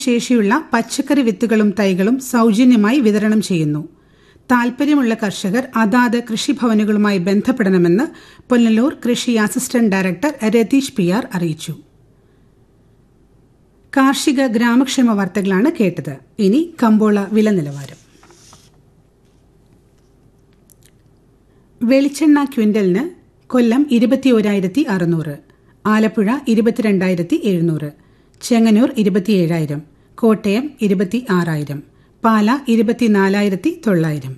ശേഷിയുള്ള പച്ചക്കറി വിത്തുകളും തൈകളും സൗജന്യമായി വിതരണം ചെയ്യുന്നു താൽപര്യമുള്ള കർഷകർ അതാത് കൃഷിഭവനുകളുമായി ബന്ധപ്പെടണമെന്ന് പുനലൂർ കൃഷി assistant director Ratheesh P R അറിയിച്ചു കാർഷിക ഗ്രാമക്ഷേമ വാർത്തകളാണ് കേട്ടത് ഇനി കമ്പോള വില നിലവാരം വെളിച്ചെണ്ണ ക്വിന്റലിന് കൊല്ലം ഇരുപത്തി ഒരായിരത്തി അറുന്നൂറ് ആലപ്പുഴ ഇരുപത്തിരണ്ടായിരത്തി എഴുന്നൂറ് ചെങ്ങന്നൂർ ഇരുപത്തിയേഴായിരം കോട്ടയം ഇരുപത്തി ആറായിരം പാല ഇരുപത്തിനാലായിരത്തി തൊള്ളായിരം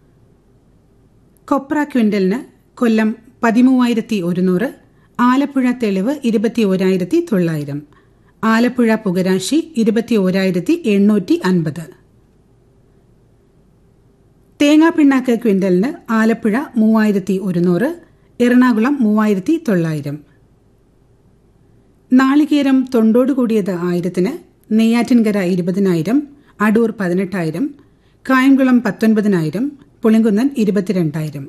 കൊപ്ര ക്വിന്റലിന് കൊല്ലം പതിമൂവായിരത്തി ഒരുന്നൂറ് ആലപ്പുഴ തെളിവ് ഇരുപത്തി ഓരായിരത്തി തൊള്ളായിരം ആലപ്പുഴ പുകരാശി ഇരുപത്തി ഓരായിരത്തി എണ്ണൂറ്റി അൻപത് തേങ്ങാപ്പിണ്ണാക്ക് ക്വിന്റലിന് ആലപ്പുഴ മൂവായിരത്തി ഒരുന്നൂറ് എറണാകുളം മൂവായിരത്തി തൊള്ളായിരം നാളികേരം തൊണ്ടോട് കൂടിയത് ആയിരത്തിന് നെയ്യാറ്റിൻകര ഇരുപതിനായിരം അടൂർ പതിനെട്ടായിരം കായംകുളം പത്തൊൻപതിനായിരം പുളിങ്കുന്നൻ ഇരുപത്തിരണ്ടായിരം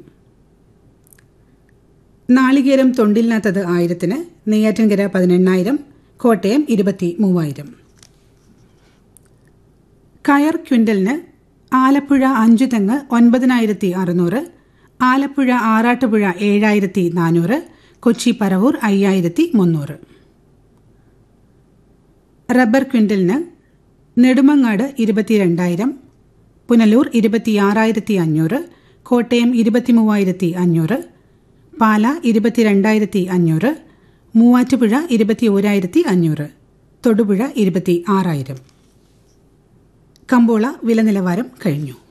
നാളികേരം തൊണ്ടില്ലാത്തത് ആയിരത്തിന് നെയ്യാറ്റിൻകര പതിനെണ്ണായിരം കോട്ടയം ഇരുപത്തി മൂവായിരം കയർ ക്വിന്റലിന് ആലപ്പുഴ അഞ്ചു തെങ്ങ് ഒൻപതിനായിരത്തി അറുന്നൂറ് ആലപ്പുഴ ആറാട്ടുപുഴ ഏഴായിരത്തി നാനൂറ് കൊച്ചി പറവൂർ അയ്യായിരത്തി മുന്നൂറ് റബ്ബർ ക്വിന്റലിന് നെടുമങ്ങാട് ഇരുപത്തിരണ്ടായിരം പുനലൂർ ഇരുപത്തിയാറായിരത്തി അഞ്ഞൂറ് കോട്ടയം ഇരുപത്തിമൂവായിരത്തി അഞ്ഞൂറ് പാല ഇരുപത്തിരണ്ടായിരത്തി അഞ്ഞൂറ് മൂവാറ്റുപുഴ ഇരുപത്തി ഓരായിരത്തി അഞ്ഞൂറ് തൊടുപുഴ ഇരുപത്തി ആറായിരം കമ്പോള വില നിലവാരം കഴിഞ്ഞു